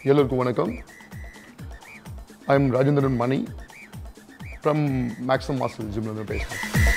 எல்லோருக்கும் வணக்கம் I am Rajendran Mani from maximum master ஜிம்லேருந்து பேசுகிறேன்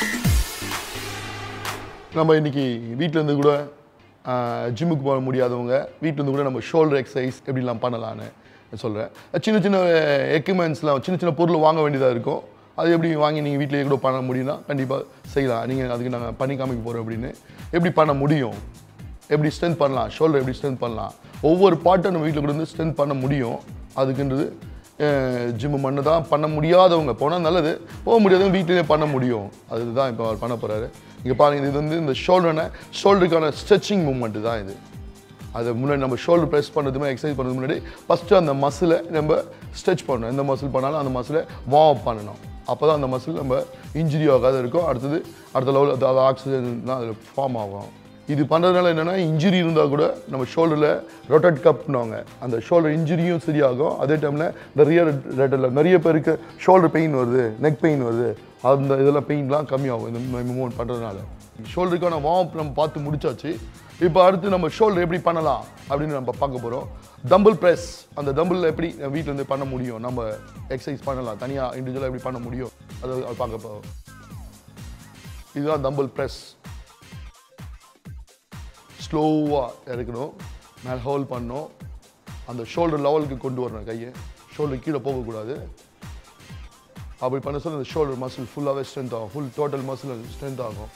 நம்ம இன்னைக்கு வீட்டில் இருந்து கூட ஜிம்முக்கு போக முடியாதவங்க வீட்டில் இருந்து கூட நம்ம ஷோல்டர் எக்ஸசைஸ் எப்படிலாம் பண்ணலான்னு சொல்கிறேன் சின்ன சின்ன எக்யூப்மெண்ட்ஸ்லாம் சின்ன சின்ன பொருள் வாங்க வேண்டியதாக இருக்கும் அது எப்படி வாங்கி நீங்கள் வீட்டிலேயே கூட பண்ண முடியும்னா கண்டிப்பாக செய்யலாம் நீங்கள் அதுக்கு நாங்கள் பண்ணி காமிக்க போகிறோம் அப்படின்னு எப்படி பண்ண முடியும் எப்படி ஸ்ட்ரென்த் பண்ணலாம் ஷோல்டர் எப்படி ஸ்ட்ரென்த் பண்ணலாம் ஒவ்வொரு பாட்டும் நம்ம வீட்டில் கூட இருந்து ஸ்ட்ரென்த் பண்ண முடியும் அதுக்குன்றது ஜிம்மு பண்ண தான் பண்ண முடியாதவங்க போனால் நல்லது போக முடியாதவங்க வீட்டிலேயே பண்ண முடியும் அதுதான் இப்போ அவர் பண்ண போகிறாரு இங்கே பாருங்க இது வந்து இந்த ஷோல்டர்னா ஷோல்டருக்கான ஸ்ட்ரெச்சிங் மூமெண்ட் தான் இது அது முன்னாடி நம்ம ஷோல்டர் ப்ரெஸ் பண்ணுறதுமே எக்ஸசைஸ் பண்ணுறது முன்னாடி ஃபஸ்ட்டு அந்த மசிலை நம்ம ஸ்ட்ரெச் பண்ணணும் எந்த மசில் பண்ணாலும் அந்த மசிலை வார்ம் அப் பண்ணணும் அப்போ தான் அந்த மசில் நம்ம இன்ஜுரி ஆகாத இருக்கும் அடுத்தது அடுத்த லெவலில் அது ஆக்சிஜன் தான் அதில் ஃபார்ம் ஆகும் இது பண்ணுறதுனால என்னென்னா இன்ஜுரி இருந்தால் கூட நம்ம ஷோல்டரில் ரொட்டட் கப்னுவாங்க அந்த ஷோல்டர் இன்ஜுரியும் சரியாகும் அதே டைமில் இந்த ரியர் ரெட்டில் நிறைய பேருக்கு ஷோல்டர் பெயின் வருது நெக் பெயின் வருது அந்த இதெல்லாம் பெயின்லாம் கம்மியாகும் இந்த மூவ்மெண்ட் பண்ணுறதுனால ஷோல்டருக்கான வார்ம் நம்ம பார்த்து முடிச்சாச்சு இப்போ அடுத்து நம்ம ஷோல்டர் எப்படி பண்ணலாம் அப்படின்னு நம்ம பார்க்க போகிறோம் தம்பிள் ப்ரெஸ் அந்த தம்பிள் எப்படி வீட்டில் இருந்து பண்ண முடியும் நம்ம எக்ஸசைஸ் பண்ணலாம் தனியாக இண்டிவிஜுவலாக எப்படி பண்ண முடியும் அதை அது பார்க்க போகிறோம் இதுதான் தம்பிள் ப்ரெஸ் ஸ்லோவாக இறக்கணும் மேலே ஹோல்ட் பண்ணணும் அந்த ஷோல்டர் லெவலுக்கு கொண்டு வரணும் கையை ஷோல்டர் கீழே போகக்கூடாது அப்படி பண்ண சொல்ல இந்த ஷோல்டர் மசில் ஃபுல்லாகவே ஸ்ட்ரென்த் ஆகும் ஃபுல் டோட்டல் மசில் ஸ்ட்ரென்த் ஆகும்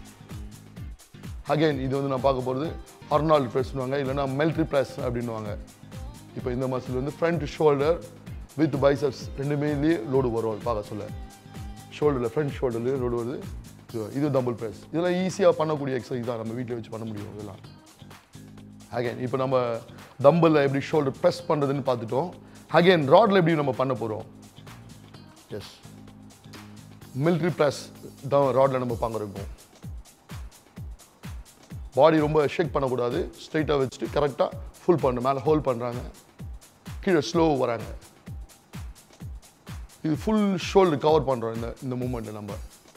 அகைன் இது வந்து நான் பார்க்க போகிறது ஹர்னால்டு ப்ரெஸ்னுவாங்க இல்லைன்னா மெல்ட்ரி ப்ரெஸ் அப்படின்வாங்க இப்போ இந்த மசில் வந்து ஃப்ரண்ட் ஷோல்டர் வித் பைசப்ஸ் ரெண்டுமேலேயே லோடு வரும் அது பார்க்க சொல்ல ஷோல்டரில் ஃப்ரண்ட் ஷோல்டர்லேயே லோடு வருது இது- இது டபுள் ப்ரெஸ் இதெல்லாம் ஈஸியாக பண்ணக்கூடிய எக்ஸசைஸ் தான் நம்ம வீட்டில் வச்சு பண்ண முடியும் இதெல்லாம் அகைன் இப்போ நம்ம தம்பில் எப்படி ஷோல்டர் ப்ரெஸ் பண்ணுறதுன்னு பார்த்துட்டோம் அகைன் ராட்ல எப்படி நம்ம பண்ண போகிறோம் எஸ் மிலிட்ரி ப்ரெஸ் தான் ராட்ல நம்ம பார்க்குறோம் பாடி ரொம்ப ஷேக் பண்ணக்கூடாது ஸ்ட்ரைட்டாக வச்சுட்டு கரெக்டாக ஃபுல் பண்ணு மேலே ஹோல்ட் பண்ணுறாங்க கீழே ஸ்லோ வராங்க இது ஃபுல் ஷோல்டர் கவர் பண்ணுறோம் இந்த இந்த மூமெண்ட்டை நம்ம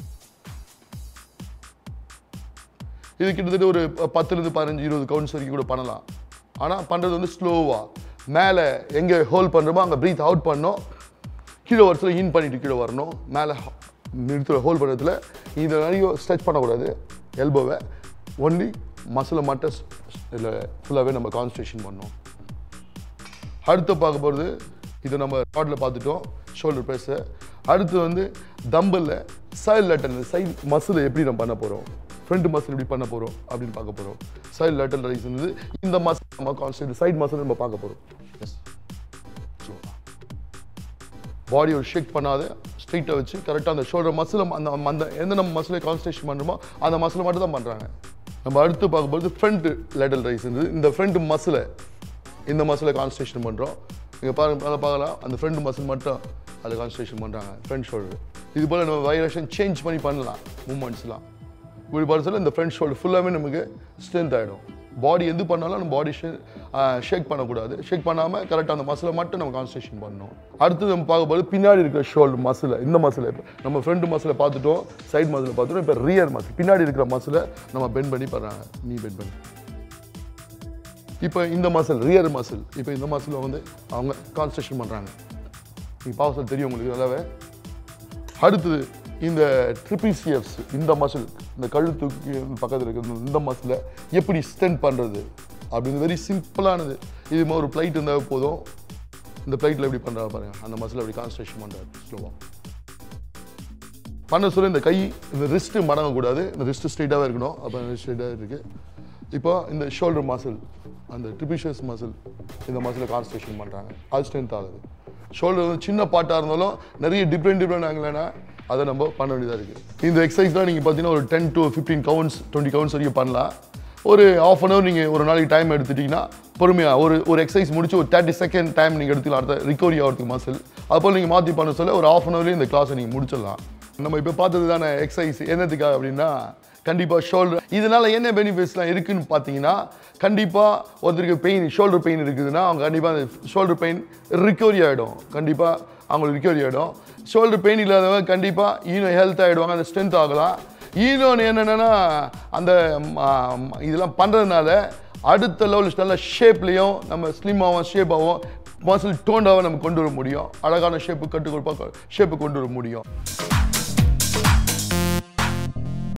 இது கிட்டத்தட்ட ஒரு ப- பத்துலேருந்து பதினஞ்சு இருபது கவுண்ட்ஸ் வரைக்கும் கூட பண்ணலாம் ஆனால் பண்ணுறது வந்து ஸ்லோவாக மேலே எங்கே ஹோல்ட் பண்ணுறோமோ அங்கே ப்ரீத் அவுட் பண்ணோம் கீழே வரத்துல இன் பண்ணிட்டு கீழே வரணும் மேலே நிறுத்த ஹோல்ட் பண்ணுறதுல இதை நிறைய ஸ்ட்ரெச் பண்ணக்கூடாது எல்போவை ஒன்லி மசிலை மட்டும் இதில் ஃபுல்லாகவே நம்ம கான்சன்ட்ரேஷன் பண்ணோம் அடுத்து பார்க்க போகிறது இதை நம்ம ராட்ல பார்த்துட்டோம் ஷோல்டர் ப்ரெஸ்ஸை அடுத்து வந்து dumbbell side lateral side muscle எப்படி நம்ம பண்ண போகிறோம் ஃப்ரண்ட் மசில் எப்படி பண்ண போகிறோம் அப்படின்னு பார்க்க போகிறோம் சைடு லேட்டல் ரைஸ் வந்து இந்த மசில் நம்ம கான்சன்ட்ரேட் சைடு மசில் நம்ம பார்க்க போகிறோம் எஸ் பாடி ஒரு ஷேக் பண்ணாத ஸ்ட்ரைட்டாக வச்சு கரெக்டாக அந்த ஷோல்டர் மசில் அந்த அந்த எந்த நம்ம மசிலை கான்சன்ட்ரேஷன் பண்ணுறோமோ அந்த மசிலை மட்டும் தான் பண்ணுறாங்க நம்ம அடுத்து பார்க்கும்போது ஃப்ரண்ட் லேட்டல் ரைஸ் இருந்தது இந்த ஃப்ரண்ட் மசிலை இந்த மசிலை கான்சன்ட்ரேஷன் பண்ணுறோம் இங்கே பாருங்க அதை பார்க்கலாம் அந்த ஃப்ரண்ட் மசில் மட்டும் அதில் கான்சன்ட்ரேஷன் பண்ணுறாங்க ஃப்ரண்ட் ஷோல்டர் இது போல் நம்ம வைரேஷன் சேஞ்ச் பண்ணி பண்ணலாம் மூமெண்ட்ஸ்லாம் இப்படி பண்ண சொல்ல இந்த ஃப்ரண்ட் ஷோல்டர் ஃபுல்லாகவே நமக்கு ஸ்ட்ரென்த் ஆகிடும் பாடி எது பண்ணாலும் நம்ம பாடி ஷேக் பண்ணக்கூடாது ஷேக் பண்ணாமல் கரெக்டாக அந்த மசிலை மட்டும் நம்ம கான்சன்ட்ரேஷன் பண்ணணும் அடுத்து நம்ம பார்க்கும்போது பின்னாடி இருக்கிற ஷோல்டர் மசில் இந்த மசிலை நம்ம ஃப்ரண்ட் மசிலை பார்த்துட்டோம் சைடு மசிலை பார்த்துட்டோம் இப்போ ரியர் மசில் பின்னாடி இருக்கிற மசிலை நம்ம பெண்ட் பண்ணி பண்ணுறாங்க நீ பெண்ட் பண்ணி இப்போ இந்த மசில் ரியர் மசில் இப்போ இந்த மசிலை வந்து அவங்க கான்சன்ட்ரேஷன் பண்ணுறாங்க நீங்கள் பார்க்க தெரியும் உங்களுக்கு நல்லாவே அடுத்தது இந்த ட்ரிபிசிஎஃப்ஸ் இந்த மசில் இந்த கழுத்துக்கு பக்கத்தில் இருக்கிற இந்த மசிலை எப்படி ஸ்ட்ரென்த் பண்ணுறது அப்படின்னு வெரி சிம்பிளானது இது மாதிரி ஒரு பிளைட் இருந்தால் போதும் இந்த பிளைட்டில் எப்படி பண்ணுறா பாருங்க அந்த மசில் அப்படி கான்சன்ட்ரேஷன் பண்ணுறாரு ஸ்லோவாக பண்ண சொல்ல இந்த கை இந்த ரிஸ்ட்டு மடங்கக்கூடாது இந்த ரிஸ்ட்டு ஸ்ட்ரெயிட்டாகவே இருக்கணும் அப்போ ஸ்ட்ரெயிட்டாக இருக்குது இப்போ இந்த ஷோல்டர் மசில் அந்த ட்ரிபிஷியஸ் மசில் இந்த மசிலை கான்சன்ட்ரேஷன் பண்ணுறாங்க அது ஸ்ட்ரென்த் ஆகுது ஷோல்டர் வந்து சின்ன பாட்டாக இருந்தாலும் நிறைய டிஃப்ரெண்ட் டிஃப்ரெண்ட் ஆங்கிலனா அதை நம்ம பண்ண வேண்டியதாக இருக்குது இந்த எக்ஸசைஸ் தான் நீங்கள் பார்த்தீங்கன்னா ஒரு ten to fifteen counts twenty counts வரைக்கும் பண்ணலாம் ஒரு ஆஃப் அன் ஹவர் நீங்கள் ஒரு நாளைக்கு டைம் எடுத்துட்டிங்கன்னா பொறுமையாக ஒரு ஒரு எக்ஸசைஸ் முடிச்சு ஒரு தேர்ட்டி செகண்ட் டைம் நீங்கள் எடுத்துக்கலாம் அடுத்த ரிகவரி ஆகிறதுக்கு மசில் அதுபோல் நீங்கள் மாற்றி பண்ண சொல்ல ஒரு ஆஃப் அன் ஹவர்லேயே இந்த கிளாஸை நீங்கள் முடிச்சிடலாம் நம்ம இப்போ பார்த்தது தானே எக்ஸசைஸ் என்னத்துக்காக அப்படின்னா கண்டிப்பாக ஷோல்டர் இதனால என்ன பெனிஃபிட்ஸ்லாம் இருக்குன்னு பார்த்தீங்கன்னா கண்டிப்பாக ஒருத்தருக்கு பெயின் ஷோல்டர் பெயின் இருக்குதுன்னா அவங்க கண்டிப்பாக அந்த ஷோல்டர் பெயின் ரிகவரி ஆகிடும் கண்டிப்பாக அவங்களுக்கு ரிகவரி ஆகிடும் ஷோல்டர் பெயின் இல்லாதவங்க கண்டிப்பாக இன்னும் ஹெல்த் ஆகிடுவாங்க அந்த ஸ்ட்ரென்த் ஆகலாம் இன்னொன்று என்னென்னா அந்த ம, ம, இதெல்லாம் பண்ணுறதுனால அடுத்த லெவல் நல்ல ஷேப்லேயும் நம்ம ஸ்லிம்மாகவும் ஷேப்பாகவும் மசில் டோண்டாவை நம்ம கொண்டு வர முடியும் அழகான ஷேப்பு கட்டு கொடுப்பா ஷேப்பு கொண்டு வர முடியும்